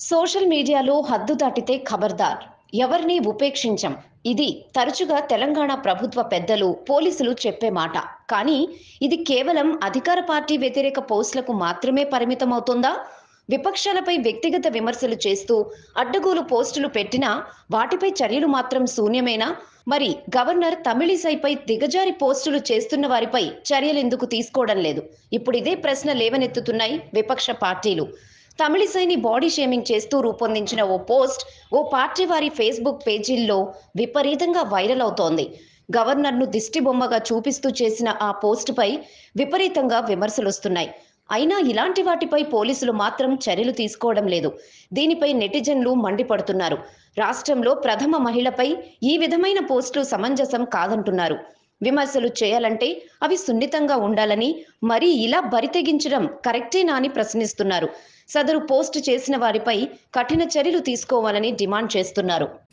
social మీడియాలో హద్దు దాటితే ఖబర్దార్ ఎవరిని ఉపేక్షించం ఇది తరచుగా తెలంగాణ ప్రభుత్వ పెద్దలు పోలీసులు చెప్పే మాట కానీ ఇది కేవలం అధికార పార్టీ వ్యతిరేక పోస్టులకు మాత్రమే పరిమితమవుతుందా విపక్షాలపై వ్యక్తిగత విమర్శలు చేస్తూ అడ్డగోలు పోస్టులు పెట్టినా వాటిపై చర్యలు మాత్రం శూన్యమేనా మరి గవర్నర్ తమిళిసైపై దిగజారి పోస్టులు చేస్తున్న వారిపై చర్యలెందుకు తీసుకోవడం లేదు ఇప్పుడు ఇదే ప్రశ్న లేవనెత్తుతున్నాయి విపక్ష పార్టీలు తమిళిసైని బాడీ షేమింగ్ చేస్తూ రూపొందించిన ఓ పోస్ట్ ఓ పార్టీ వారి ఫేస్బుక్ పేజీల్లో విపరీతంగా వైరల్ అవుతోంది గవర్నర్ను దిష్టి బొమ్మగా చూపిస్తూ చేసిన ఆ పోస్టుపై విపరీతంగా విమర్శలు వస్తున్నాయి అయినా ఇలాంటి వాటిపై పోలీసులు మాత్రం చర్యలు తీసుకోవడం లేదు దీనిపై నెటిజన్లు మండిపడుతున్నారు రాష్ట్రంలో ప్రథమ మహిళపై ఈ విధమైన పోస్టులు సమంజసం కాదంటున్నారు విమర్శలు చేయాలంటే అవి సున్నితంగా ఉండాలని మరీ ఇలా బరితెగించడం కరెక్టేనా అని ప్రశ్నిస్తున్నారు సదరు పోస్ట్ చేసిన వారిపై కఠిన చర్యలు తీసుకోవాలని డిమాండ్ చేస్తున్నారు